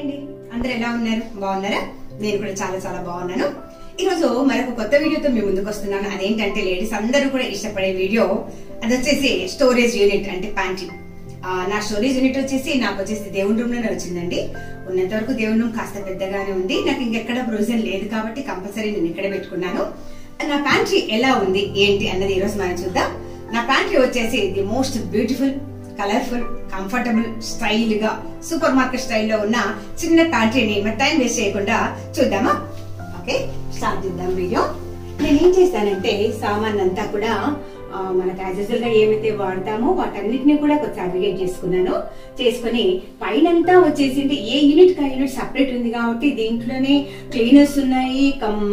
అండి అందరు ఎలా ఉన్నారు బాగున్నారా నేను కూడా చాలా చాలా బాగున్నాను ఈరోజు మరొక కొత్త వీడియోతో మీ ముందుకు వస్తున్నాను అదేంటంటే లేడీస్ అందరూ కూడా ఇష్టపడే వీడియో అది వచ్చేసి స్టోరేజ్ యూనిట్ అంటే ప్యాంట్రీ నా స్టోరేజ్ యూనిట్ వచ్చేసి నాకు వచ్చేసి దేవుని రూమ్ లోనే వచ్చిందండి ఉన్నంత వరకు దేవుని రూమ్ కాస్త పెద్దగానే ఉంది నాకు ఇంకెక్కడ ప్రొవిజన్ లేదు కాబట్టి కంపల్సరీ నేను ఇక్కడే పెట్టుకున్నాను నా ప్యాంట్రీ ఎలా ఉంది ఏంటి అన్నది ఈరోజు మనం చూద్దాం నా ప్యాంట్రీ వచ్చేసి the most beautiful colourful comfortable style గా సూపర్ మార్కెట్ స్టైల్లో ఉన్న చిన్న ప్యాంట్రీని మరి టైం వేస్ట్ చేయకుండా చూద్దామా ఓకే స్టార్ట్ చేద్దాం వీడియో నేను ఏం చేస్తానంటే సామాన్ అంతా కూడా ఆ, మనకు యాజ్ యూజువల్ గా ఏమైతే వాడతామో వాటన్నిటిని కూడా కొంచెం అగ్రిగేట్ చేసుకున్నాను చేసుకుని పైనంతా వచ్చేసింది ఏ యూనిట్ కా యూనిట్ సపరేట్ ఉంది కాబట్టి దీంట్లోనే క్లీనర్స్ ఉన్నాయి కమ్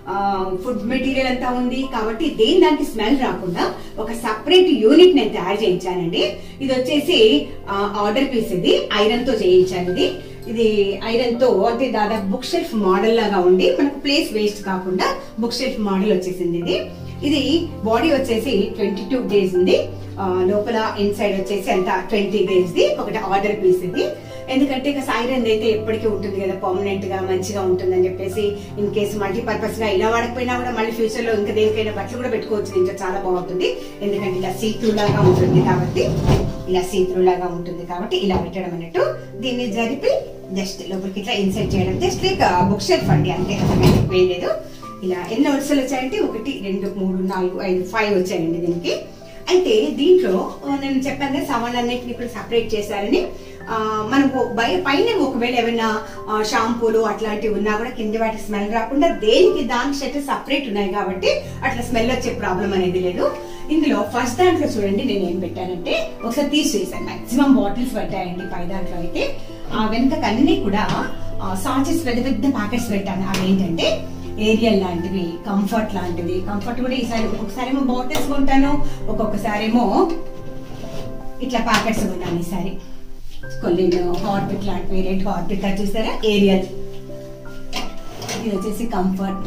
ఫుడ్ మెటీరియల్ అంతా ఉంది కాబట్టి దేని దానికి స్మెల్ రాకుండా ఒక సపరేట్ యూనిట్ నేను తయారు చేయించానండి ఇది వచ్చేసి ఆర్డర్ పీస్ ఇది ఐరన్ తో చేయించాను ఇది ఇది ఐరన్ తో అంటే దాదాపు బుక్ షెల్ఫ్ మోడల్ లాగా ఉండి మనకు ప్లేస్ వేస్ట్ కాకుండా బుక్ షెల్ఫ్ మోడల్ వచ్చేసింది ఇది ఇది బాడీ వచ్చేసి ట్వంటీ టూ డేస్ ఉంది ఆ, లోపల ఇన్సైడ్ వచ్చేసి అంత ట్వంటీ డేస్ ది ఒకటి ఆర్డర్ పీస్ ఇది ఎందుకంటే ఇక ఐరన్ అయితే ఎప్పటికీ ఉంటుంది కదా పర్మనెంట్ గా మంచిగా ఉంటుందని చెప్పేసి ఇన్ కేసు మల్టీపర్పస్ గా ఇలా వాడకపోయినా కూడా మళ్ళీ ఫ్యూచర్ లో ఇంకా దేనికైనా బట్టలు కూడా పెట్టుకోవచ్చు ఇంకా చాలా బాగుంటుంది ఎందుకంటే ఇలా సీత్రూ లాగా ఉంటుంది కాబట్టి ఇలా సీత్రూ లాగా ఉంటుంది కాబట్టి ఇలా పెట్టడం అన్నట్టు దీన్ని జరిపి జస్ట్ లోపలికి ఇట్లా ఇన్సైడ్ చేయడం జస్ట్ లైక్ బుక్ షెల్ఫ్ అండి అంతే అంతకంటే ఎక్కువ ఏం లేదు ఇలా ఎన్ని వరుసలు వచ్చాయంటే ఒకటి రెండు మూడు నాలుగు ఐదు ఫైవ్ వచ్చాయండి దీనికి అయితే దీంట్లో ఆ, నేను చెప్పాను కదా సామాన్లన్నింటినీ కూడా సపరేట్ చేశారని ఆ, మనకు బయ పైన ఒకవేళ ఏమైనా ఆ, షాంపూలు అట్లాంటివి ఉన్నా కూడా కింద వాటి స్మెల్ రాకుండా దేనికి దానికి షర్ట్ సపరేట్ ఉన్నాయి కాబట్టి అట్లా స్మెల్ వచ్చే ప్రాబ్లం అనేది లేదు ఇందులో ఫస్ట్ దాంట్లో చూడండి నేను ఏం పెట్టానంటే ఒకసారి తీసేసాను మాక్సిమం బాటిల్స్ పెట్టాయండి పై దాంట్లో అయితే ఆ వెనక అన్ని కూడా సాచెస్ పెద్ద పెద్ద ప్యాకెట్స్ పెట్టాను అవి ఏంటంటే ఏరియల్ లాంటివి కంఫర్ట్ లాంటివి కంఫర్ట్ కూడా ఈసారి ఒక్కొక్కసారి ఏమో బాటిల్స్ కొంటాను ఒక్కొక్కసారి ఏమో ఇట్లా ప్యాకెట్స్ కొన్నాను ఈసారి కొన్ని హార్పిక్ లాంటివి రెడ్ హార్పిక్ అది చూసారా ఏరియల్ ఇది వచ్చేసి కంఫర్ట్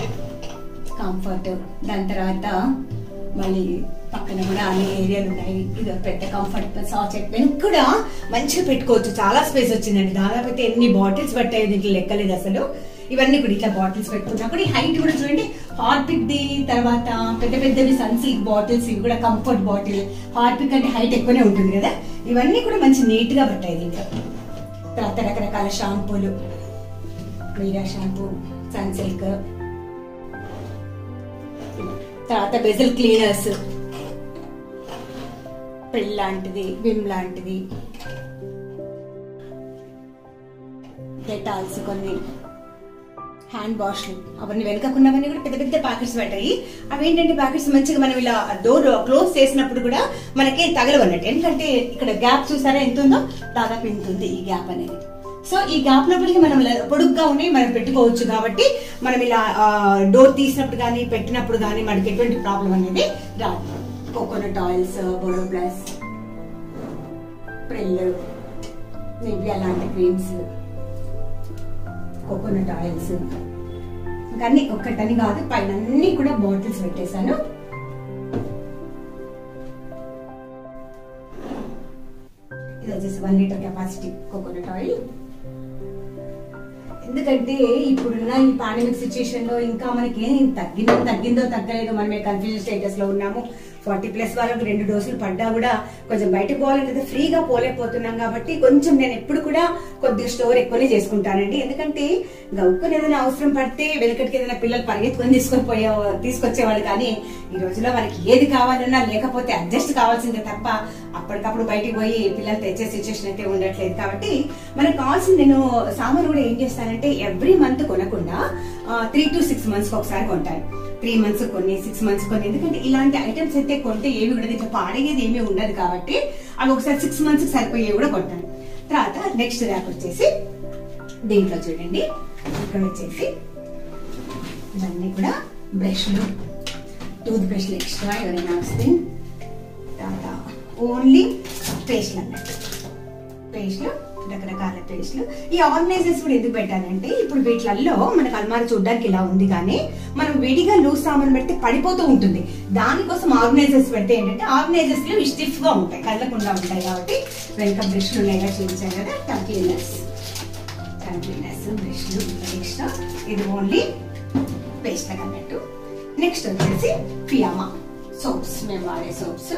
కంఫర్ట్ దాని తర్వాత మళ్ళీ పక్కన కూడా అన్ని ఏరియాలు ఉన్నాయి ఇది ఒక పెద్ద కంఫర్ట్ సాచెట్ వెనక కూడా మంచిగా పెట్టుకోవచ్చు చాలా స్పేస్ వచ్చిందండి దాదాపు అయితే ఎన్ని బాటిల్స్ పట్టాయి దీంట్లో లెక్కలేదు అసలు ఇవన్నీ కూడా ఇట్లా బాటిల్స్ పెట్టుకున్నా కూడా ఈ హైట్ కూడా చూడండి హార్పిక్ ది తర్వాత పెద్ద పెద్దవి సన్ సిల్క్ బాటిల్స్ ఇవి కూడా కంఫర్ట్ బాటిల్ హార్పిక్ అంటే హైట్ ఎక్కువనే ఉంటుంది కదా ఇవన్నీ కూడా మంచి నీట్ గా పట్టాయి దీంట్లో తర్వాత రకరకాల షాంపూలు మీరా షాంపూ సన్ సిల్క్ తర్వాత బెజల్ క్లీనర్స్ ప్రిల్ లాంటిది విమ్ లాంటిది డెటాల్స్ కొన్ని హ్యాండ్ వాష్లు అవన్నీ వెనకకున్నవన్నీ కూడా పెద్ద పెద్ద ప్యాకెట్స్ పెట్టాయి అవి ఏంటంటే ప్యాకెట్స్ మంచిగా మనం ఇలా డోర్ క్లోజ్ చేసినప్పుడు కూడా మనకి తగలవన్నట్టు ఎందుకంటే ఇక్కడ గ్యాప్ చూసారా ఎంత ఉందో దాదాపు ఇంత ఉంది ఈ గ్యాప్ అనేది సో ఈ గ్యాప్ లోపలికి మనం ఇలా పొడుగ్గా ఉన్నాయి మనం పెట్టుకోవచ్చు కాబట్టి మనం ఇలా డోర్ తీసినప్పుడు కానీ పెట్టినప్పుడు కానీ మనకి ఎటువంటి ప్రాబ్లం అనేది రాదు coconut oils Boroplus Pril Nivea లాంటి క్రీమ్స్ కోకోనట్ ఆయిల్స్ ఇంకా అన్ని ఒక్కటని కాదు పైన అన్ని కూడా బాటిల్స్ పెట్టేశాను ఇది వచ్చేసి one litre capacity coconut oil ఎందుకంటే ఇప్పుడున్న ఈ పాండమిక్ సిచ్యుయేషన్ లో ఇంకా మనకి ఏం తగ్గిందో తగ్గిందో తగ్గలేదో మనమే కన్ఫ్యూజన్ స్టేటస్ లో ఉన్నాము ఫార్టీ ప్లస్ వాళ్ళకి రెండు డోసులు పడ్డా కూడా కొంచెం బయటకు పోవాలంటే ఫ్రీగా పోలేకపోతున్నాం కాబట్టి కొంచెం నేను ఎప్పుడు కూడా కొద్దిగా స్టోర్ ఎక్కువనే చేసుకుంటానండి ఎందుకంటే గౌక్కుని ఏదైనా అవసరం పడితే వెనకటికి ఏదైనా పిల్లలు పరిగెత్తుకొని తీసుకొని పోయే తీసుకొచ్చేవాళ్ళు కానీ ఈ రోజుల్లో మనకి ఏది కావాలన్నా లేకపోతే అడ్జస్ట్ కావాల్సిందే తప్ప అప్పటికప్పుడు బయటికి పోయి పిల్లలు తెచ్చే సిచ్యువేషన్ అయితే ఉండట్లేదు కాబట్టి మనకు కావాల్సింది నేను సామాన్ కూడా ఏం చేస్తానంటే ఎవ్రీ మంత్ కొనకుండా త్రీ టు సిక్స్ మంత్స్ ఒకసారి కొంటాను త్రీ మంత్స్ కొన్ని సిక్స్ మంత్స్ కొన్ని ఎందుకంటే ఇలాంటి ఐటమ్స్ అయితే కొంటే ఏవి కూడా దీంట్లో పాడేది ఏమీ ఉండదు కాబట్టి అవి ఒకసారి సిక్స్ మంత్స్ సరిపోయేవి కూడా కొంటాను తర్వాత నెక్స్ట్ ర్యాక్ వచ్చేసి దీంట్లో చూడండి ఇక్కడ వచ్చేసి ఇవన్నీ కూడా బ్రష్లు టూత్ బ్రష్లు ఎక్స్ట్రా ఎవరైనా వస్తే తర్వాత ఓన్లీ పేస్ట్లు అన్నట్టు పేస్ట్లు రకరకాల పేస్ట్లు ఈ ఆర్గనైజర్స్ కూడా ఎందుకు పెట్టానంటే ఇప్పుడు వీటిలలో మనకు అల్మార చూడడానికి ఇలా ఉంది కానీ మనం విడిగా లూజ్ సామాన్ పెడితే పడిపోతూ ఉంటుంది దానికోసం ఆర్గనైజర్స్ పెడితే ఏంటంటే ఆర్గనైజర్స్ లో స్టిఫ్ గా ఉంటాయి కదలకుండా ఉంటాయి కాబట్టి వెనక బ్రష్లు ఉన్నాయిగా చూపించాను కదా టంగ్ క్లీనర్స్ కంటిన్యూస్ బ్రష్లు నెక్స్ట్ ఇది ఓన్లీ పేస్ట్ అన్నట్టు నెక్స్ట్ వచ్చేసి ఫియామా సోప్స్ మేము వాడే సోప్స్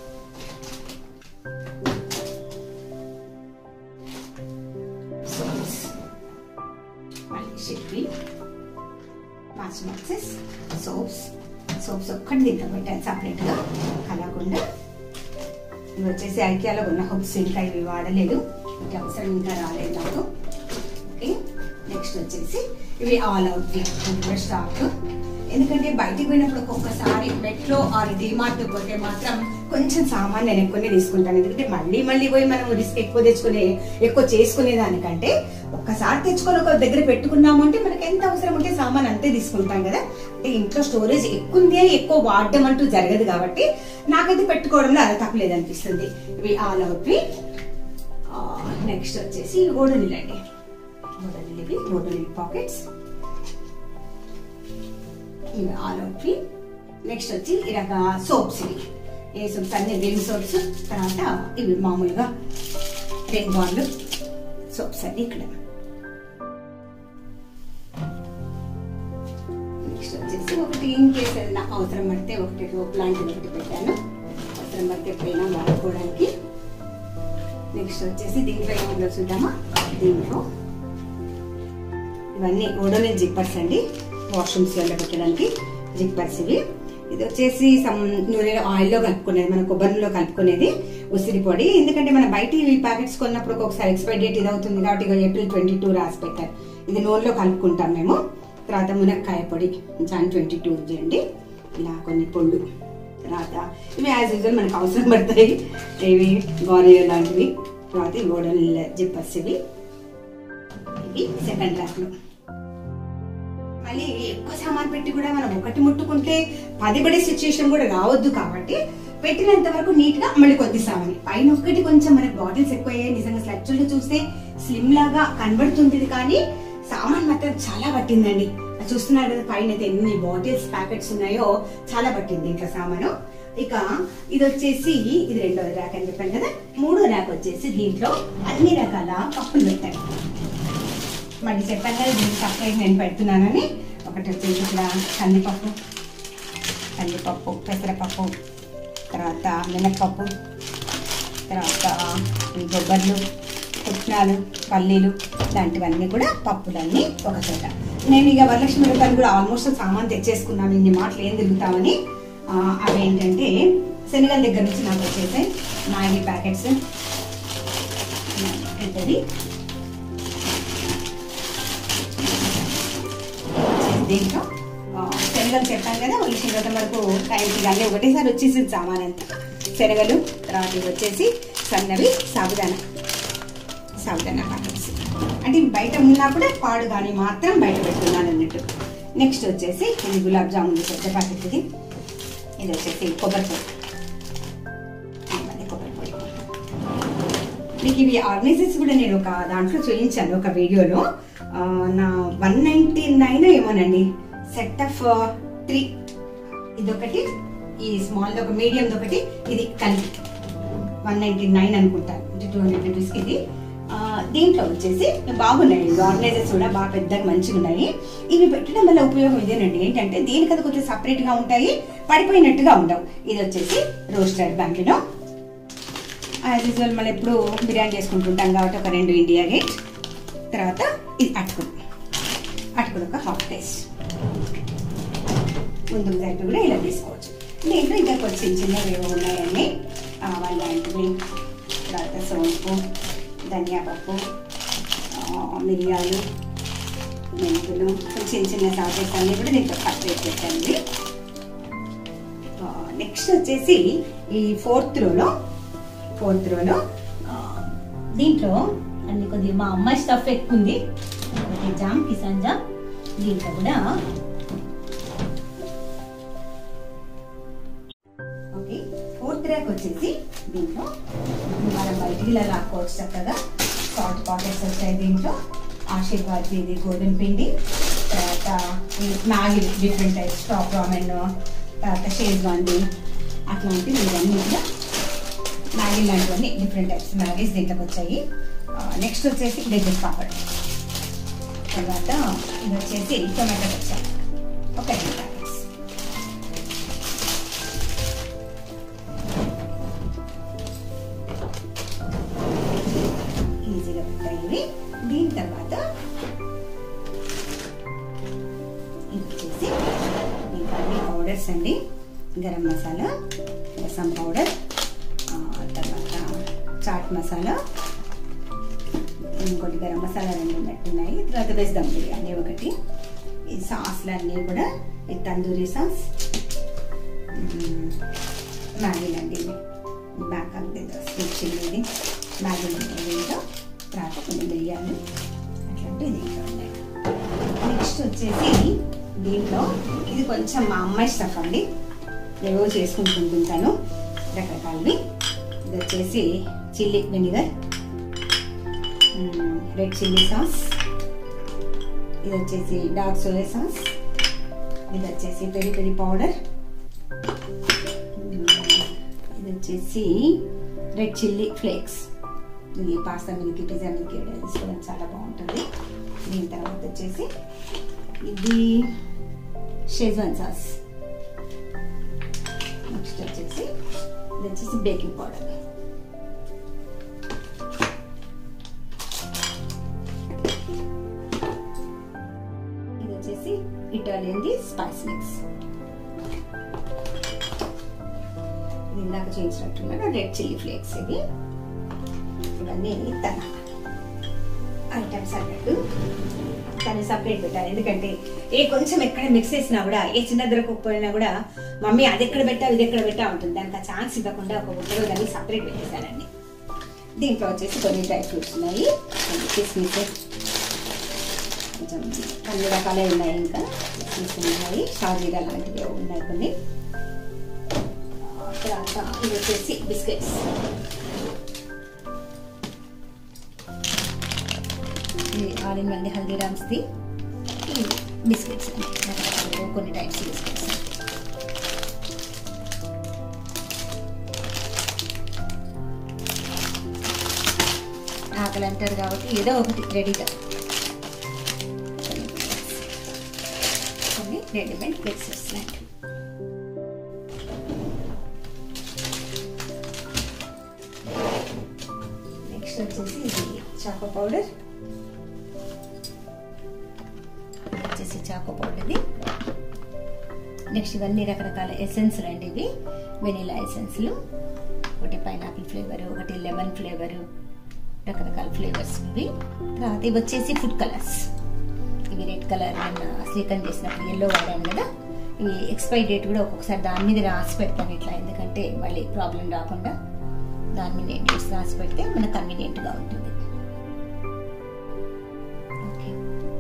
సోప్స్ మళ్ళీ షిప్పి మాచ్ మాక్సెస్ సోప్స్ సోప్స్ ఒక్కటి దీంట్లో పెట్టాను సపరేట్గా కలగకుండా ఇవి వచ్చేసి ఐక్యాలో ఉన్న హుక్స్ ఇంకా ఇవి వాడలేదు ఇది అవసరం ఇంకా రాలేదు నాకు ఓకే నెక్స్ట్ వచ్చేసి ఇవి ఆల్ అవుట్ కూడా స్టాక్ ఎందుకంటే బయటికి పోయినప్పుడు ఒక్కొక్కసారి మెట్రో ఆర్ డిమార్ట్ పోతే మాత్రం కొంచెం సామాన్ నేను ఎక్కువనే తీసుకుంటాను ఎందుకంటే మళ్ళీ మళ్ళీ పోయి మనం రిస్క్ ఎక్కువ తెచ్చుకునే ఎక్కువ చేసుకునే దానికంటే ఒక్కసారి తెచ్చుకొని ఒక దగ్గర పెట్టుకున్నాము అంటే మనకి ఎంత అవసరం ఉంటే సామాన్ అంతే తీసుకుంటాం కదా అంటే ఇంట్లో స్టోరేజ్ ఎక్కువ ఉంది అని ఎక్కువ వాడడం అంటూ జరగదు కాబట్టి నాకైతే పెట్టుకోవడంలో అది తప్పలేదు అనిపిస్తుంది ఇవి ఆల్ అవుట్వి నెక్స్ట్ వచ్చేసి ఓడనిల్ అండి ఓడనిల్ ఇవి ఓడనిల్ పాకెట్స్ ఇవి ఆల్ అవుట్వి నెక్స్ట్ వచ్చి ఇలాగ సోప్స్ ఇవి ఏ సోప్స్ అన్ని విమ్ సోప్స్ తర్వాత ఇవి మామూలుగా రెడ్ బాల్ సోప్స్ అన్ని ఇక్కడ నెక్స్ట్ వచ్చేసి ఒకటి ఇన్ కేసు ఏదైనా అవసరం పడితే ఒకటి రోప్ లాంటిది ఒకటి పెట్టాను అవసరం పడితే ఎప్పుడైనా వాడుకోవడానికి నెక్స్ట్ వచ్చేసి దీంట్లో ఏముందో చూద్దామా దీంట్లో ఇవన్నీ ఓడోనే జిప్పర్స్ అండి వాష్రూమ్స్ లో పెట్టడానికి జిప్పర్స్ ఇవి ఇది వచ్చేసి సమ్ నూనెలో ఆయిల్లో కలుపుకునేది మన కొబ్బరిలో కలుపుకునేది ఉసిరి పొడి ఎందుకంటే మన బయట ఇవి ప్యాకెట్స్ కొన్నప్పుడు ఒకసారి ఎక్స్పైర్ డేట్ ఇది అవుతుంది కాబట్టి ఇక ఏప్రిల్ ట్వంటీ టూ రాసి పెట్టారు ఇది నూనెలో కలుపుకుంటాం మేము తర్వాత మునక్కాయ పొడి జాన్ ట్వంటీ టూ చేయండి ఇలా కొన్ని పొళ్ళు తర్వాత ఇవి యాజ్ యూజువల్ మనకు అవసరం పడతాయి ఇవి గోరియో లాంటివి తర్వాత ఈ గోడల్ జిప్పర్స్ ఇవి ఇవి సెకండ్ ర్యాక్లో మళ్ళీ ఎక్కువ సామాన్ పెట్టి కూడా మనం ఒకటి ముట్టుకుంటే పది పడే సిచ్యుయేషన్ కూడా రావద్దు కాబట్టి పెట్టినంత వరకు నీట్ గా మళ్ళీ కొద్ది సామాన్ పైన ఒక్కటి కొంచెం మనకి బాటిల్స్ ఎక్కువ అయ్యాయి నిజంగా స్లచ్చులు చూస్తే స్లిమ్ లాగా కనబడుతుంది కానీ సామాన్ మాత్రం చాలా పట్టిందండి అది చూస్తున్నారు కదా పైన అయితే ఎన్ని బాటిల్స్ ప్యాకెట్స్ ఉన్నాయో చాలా పట్టింది ఇంకా సామాను ఇక ఇది వచ్చేసి ఇది రెండో ర్యాక్ అని చెప్పాను కదా మూడో ర్యాక్ వచ్చేసి దీంట్లో అన్ని రకాల పప్పులు పెట్టాను మళ్ళీ చెప్పాను కదా దీనికి సపరేట్ నేను పెడుతున్నానని ఒకటి వచ్చేసి ఇక్కడ కందిపప్పు కందిపప్పు పెసరపప్పు తర్వాత మినప్పప్పు తర్వాత ఈ బొబ్బర్లు పుట్నాలు పల్లీలు ఇలాంటివన్నీ కూడా పప్పులన్నీ ఒక చోట నేను ఇక వరలక్ష్మి వ్రతాలు కూడా ఆల్మోస్ట్ సామాన్ తెచ్చేసుకున్నాను ఇన్ని మాటలు ఏం తిరుగుతామని ఆ, అవి ఏంటంటే శనగల దగ్గర నుంచి నాకు వచ్చేసాయి మ్యాగీ ప్యాకెట్స్ పెద్దది దీంట్లో ఆ, శనగలు చెప్పాను కదా ఒళ్ళు శనగల వరకు టైంకి కానీ ఒకటేసారి వచ్చేసింది సామాన్ అంతా శనగలు తర్వాత ఇవి వచ్చేసి సన్నవి సాబుదానా సాబుదానా ప్యాకెట్స్ అంటే ఇవి బయట ఉన్నా కూడా పాడు కానీ మాత్రం బయట పెట్టున్నాను అన్నట్టు నెక్స్ట్ వచ్చేసి ఇది గులాబ్ జామున్ పెద్ద ప్యాకెట్ ఇది ఇది వచ్చేసి కొబ్బరి పొడి ఇవన్నీ కొబ్బరి పొడి మీకు ఇవి ఆర్గనైజర్స్ కూడా నేను ఒక దాంట్లో చూపించాను ఒక వీడియోలో ఆ, నా వన్ నైన్టీ నైన్ ఏమోనండి సెట్ ఆఫ్ త్రీ ఇదొకటి ఈ స్మాల్ ఒక మీడియం ఒకటి ఇది కలిపి వన్ నైన్టీ నైన్ అనుకుంటాను అంటే టూ హండ్రెడ్ రూపీస్కి ఇది ఆ, దీంట్లో వచ్చేసి బాగున్నాయి ఆర్గనైజర్స్ కూడా బాగా పెద్దగా మంచిగా ఉన్నాయి ఇవి పెట్టడం వల్ల ఉపయోగం ఇదేనండి ఏంటంటే దీనికది కొంచెం separate గా ఉంటాయి పడిపోయినట్టుగా ఉండవు ఇది వచ్చేసి రోస్టెడ్ బ్యాంకిలో యాజ్ యూజువల్ మనం ఎప్పుడు బిర్యానీ చేసుకుంటుంటాం కాబట్టి ఒక రెండు ఇండియా గేట్ తర్వాత ఇది అటుకులు అటుకులు ఒక హాఫ్ టేస్ట్ ముందుకు జరిపి కూడా ఇలా తీసుకోవచ్చు దీంట్లో ఇంకా కొంచెం చిన్న చిన్నవి ఏవో ఉన్నాయండి ఆవాలు లాంటివి తర్వాత సోంపు ధనియా పప్పు ఆ, మిరియాలు మెంతులు చిన్న చిన్న సాసెస్ అన్నీ కూడా దీంట్లో సపరేట్ పెట్టండి నెక్స్ట్ వచ్చేసి ఈ ఫోర్త్ రోలో ఫోర్త్ రోలో ఆ, దీంట్లో అన్ని కొద్దిగా మా అమ్మాయి స్టఫ్ ఎక్కువ ఉంది ఒకటి జామ్ కిసాన్ జామ్ దీంట్లో కూడా ఓకే ఫోర్త్ ర్యాక్ వచ్చేసి దీంట్లో మనం బయటికి ఇలా లాక్కోవచ్చు చక్కగా సాల్ట్ పాకెట్స్ వచ్చాయి దీంట్లో ఆశీర్వాద్ ఇది గోధుమ పిండి తర్వాత ఈ Maggi different types Top Ramen తర్వాత షేజ్వాంది అట్లాంటివి ఇవన్నీ కూడా మ్యాగీ లాంటివన్నీ డిఫరెంట్ టైప్స్ మ్యాగీస్ దీంట్లోకి వచ్చాయి నెక్స్ట్ వచ్చేసి డెజర్ట్ పాపడ్ తర్వాత ఇది వచ్చేసి టొమాటో వచ్చాయి ఒక రెండు ప్యాకెట్స్ ఈజీగా ఉంటాయి ఇవి దీని తర్వాత ఇది వచ్చేసి ఇంకా అన్ని పౌడర్స్ అండి గరం మసాలా రసం పౌడర్ ఆ, తర్వాత చాట్ మసాలా ఇంకోటి గరం మసాలా రెండు ఉన్నట్టున్నాయి తర్వాత వెజ్ దమ్ బిర్యానీ ఒకటి ఈ సాస్లు అన్నీ కూడా ఈ తందూరి సాస్ మ్యాగీ అండి బ్యాక్ అంతే స్వీట్ చిల్లీది మ్యాగీ దీంట్లో తర్వాత కొన్ని బిర్యానీ అట్లాంటివి దీంట్లో ఉన్నాయి నెక్స్ట్ వచ్చేసి దీంట్లో ఇది కొంచెం మా అమ్మాయి స్టఫ్ అండి ఏవో చేసుకుంటుంటాను రకరకాలవి ఇది వచ్చేసి chilli vinegar red chilli sauce ఇది వచ్చేసి డార్క్ సోయా సాస్ ఇది వచ్చేసి పెరి పెరి పౌడర్ ఇది వచ్చేసి రెడ్ చిల్లీ ఫ్లేక్స్ ఇది పాస్తా మిల్క్ పిజ్జా మిల్క్ తీసుకోవడం చాలా బాగుంటుంది దీని తర్వాత వచ్చేసి ఇది షేజ్వాన్ సాస్ నెక్స్ట్ వచ్చేసి ఇది వచ్చేసి బేకింగ్ పౌడర్ ఇది వచ్చేసి ఇటాలియన్ది స్పైస్ మిక్స్ ఇది ఇందాక చేయించినట్టున్నాడు రెడ్ చిల్లీ ఫ్లేక్స్ ఇవి ఇవన్నీ తన ఐటమ్స్ అన్నట్టు తను సపరేట్ పెట్టాను ఎందుకంటే ఏ కొంచెం ఎక్కడ మిక్స్ చేసినా కూడా ఏ చిన్న దొరకకపోయినా కూడా మమ్మీ అది ఎక్కడ పెట్టా ఇది ఎక్కడ పెట్టా ఉంటుంది దానికి ఆ ఛాన్స్ ఇవ్వకుండా ఒక బుట్టలో దాన్ని సపరేట్ పెట్టేశానండి దీంట్లో వచ్చేసి కొన్ని డ్రై ఫ్రూట్స్ ఉన్నాయి కిస్మిస్ కొంచెం అన్ని రకాలే ఉన్నాయి ఇంకా కిస్మిస్ ఉన్నాయి షాజీరా లాంటివి ఉన్నాయి కొన్ని తర్వాత ఇది వచ్చేసి బిస్కెట్స్ ఇది ఆల్ ఇన్ వన్ హల్దీరామ్స్ది బిస్కెట్స్ రకరకాలు కొన్ని టైప్స్ బిస్కెట్స్ ఆకలి అంటారు కాబట్టి ఏదో ఒకటి రెడీగా కొన్ని రెడీమేడ్ మిక్సర్స్ లాంటివి నెక్స్ట్ వచ్చేసి ఇది చాకో పౌడర్ వచ్చేసి చాకో పౌడర్ది నెక్స్ట్ ఇవన్నీ రకరకాల ఎసెన్స్లు అండి ఇవి వెనీలా ఎసెన్స్లు ఒకటి పైనాపిల్ ఫ్లేవర్ ఒకటి లెమన్ ఫ్లేవర్ రకరకాల ఫ్లేవర్స్ ఇవి తర్వాత ఇవి వచ్చేసి ఫుడ్ కలర్స్ ఇవి రెడ్ కలర్ నేను శ్రీకరణ చేసినప్పుడు ఎల్లో వాడాను కదా ఇవి ఎక్స్పైరీ డేట్ కూడా ఒక్కొక్కసారి దాని మీద రాసి పెడతాను ఇట్లా ఎందుకంటే మళ్ళీ ప్రాబ్లం రాకుండా దాని మీద డేట్స్ రాసి పెడితే మనకు కన్వీనియంట్గా ఉంటుంది ఓకే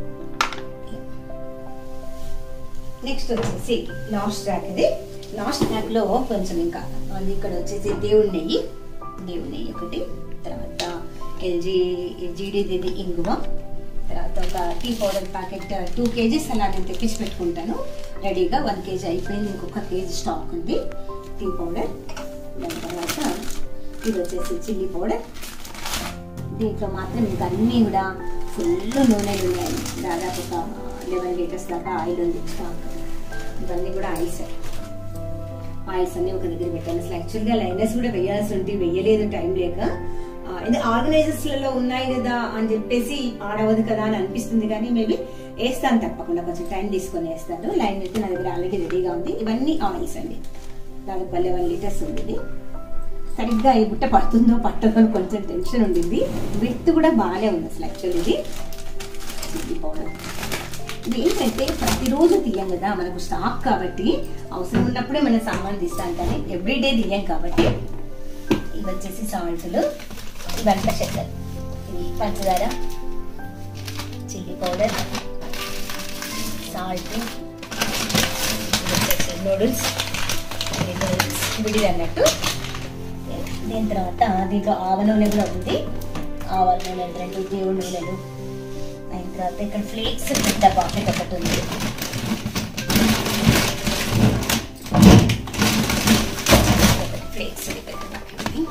నెక్స్ట్ వచ్చేసి లాస్ట్ ట్రాక్ ఇది లాస్ట్ ట్రాక్ లో కొంచెం ఇంకా అది ఇక్కడ వచ్చేసి దేవుడి నెయ్యి దేవుడి నెయ్యి ఒకటి తర్వాత ఎల్జీ జీడీది ఇంగువ తర్వాత ఒక tea powder packet two kgs అలా నేను తెప్పించి పెట్టుకుంటాను రెడీగా వన్ కేజీ అయిపోయింది ఇంకొక కేజీ స్టాక్ ఉంది టీ పౌడర్ దాని తర్వాత ఇది వచ్చేసి చిల్లీ పౌడర్ దీంట్లో మాత్రం ఇంకా అన్నీ కూడా ఫుల్ నూనెలు ఉన్నాయి దాదాపు ఒక లెవెన్ లీటర్స్ దాకా ఆయిల్ ఉంది స్టాక్ ఇవన్నీ కూడా ఆయిల్స్ ఆయిల్స్ అన్ని ఒక దగ్గర పెట్టాను అసలు యాక్చువల్గా లైనర్స్ కూడా వేయాల్సి ఉంటే వెయ్యలేదు టైం లేక ఆర్గనైజర్స్ లలో ఉన్నాయి కదా అని చెప్పేసి ఆడవదు కదా అని అనిపిస్తుంది కానీ మేబీ వేస్తాను తప్పకుండా కొంచెం టైం తీసుకొని వేస్తాను లైన్ అయితే నా దగ్గర ఆల్రెడీ రెడీగా ఉంది ఇవన్నీ ఆయిల్స్ అండి దాదాపు లెవెన్ లీటర్స్ ఉంది ఇది సరిగ్గా ఈ బుట్ట పడుతుందో పట్టదో అని కొంచెం టెన్షన్ ఉండింది విత్ కూడా బాగానే ఉంది అసలు యాక్చువల్ ఇది చిల్లీ పౌడర్ ఇది ఏంటంటే ప్రతిరోజు తీయం కదా మనకు స్టాక్ కాబట్టి అవసరం ఉన్నప్పుడే మనం సామాన్ తీస్తాం కానీ ఎవ్రీడే తీయం కాబట్టి ఇవి వచ్చేసి సాల్ట్లు ఇవంతా చక్కెర ఇది పంచదార చిల్లీ పౌడర్ సాల్ట్ ఇది వచ్చేసి నూడిల్స్ ఇది నూడిల్స్ విడిది అన్నట్టు దీని తర్వాత దీంట్లో ఆవ నూనె కూడా ఉంది ఆవాల నూనె రెండు దేవుడి నూనెలు అయిన తర్వాత ఇక్కడ ఫ్లేక్స్ పెద్ద పాకెట్ ఒకటి ఉంది ఒకటి ఫ్లేక్స్ ఇది పెద్ద పాకెట్ ఇది.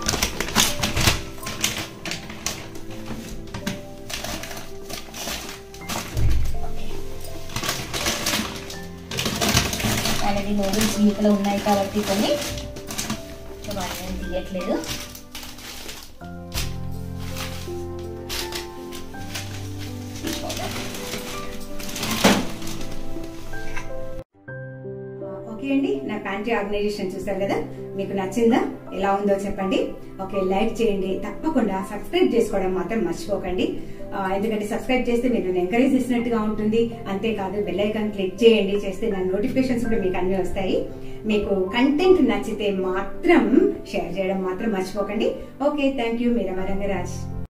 ఆల్రెడీ నూడిల్స్ ఇంట్లో ఉన్నాయి కాబట్టి కొన్ని సో వాటిని తీయట్లేదు ఓకే అండి నా ప్యాంట్రీ ఆర్గనైజేషన్ చూసారు కదా మీకు నచ్చిందా ఎలా ఉందో చెప్పండి ఓకే లైక్ చేయండి తప్పకుండా సబ్స్క్రైబ్ చేసుకోవడం మాత్రం మర్చిపోకండి ఆ, ఎందుకంటే సబ్స్క్రైబ్ చేస్తే మీరు ఎంకరేజ్ చేసినట్టుగా ఉంటుంది అంతేకాదు బెల్ ఐకాన్ క్లిక్ చేయండి చేస్తే నా నోటిఫికేషన్స్ కూడా మీకు అన్ని వస్తాయి మీకు కంటెంట్ నచ్చితే మాత్రం షేర్ చేయడం మాత్రం మర్చిపోకండి okay thank you Meera Rangaraj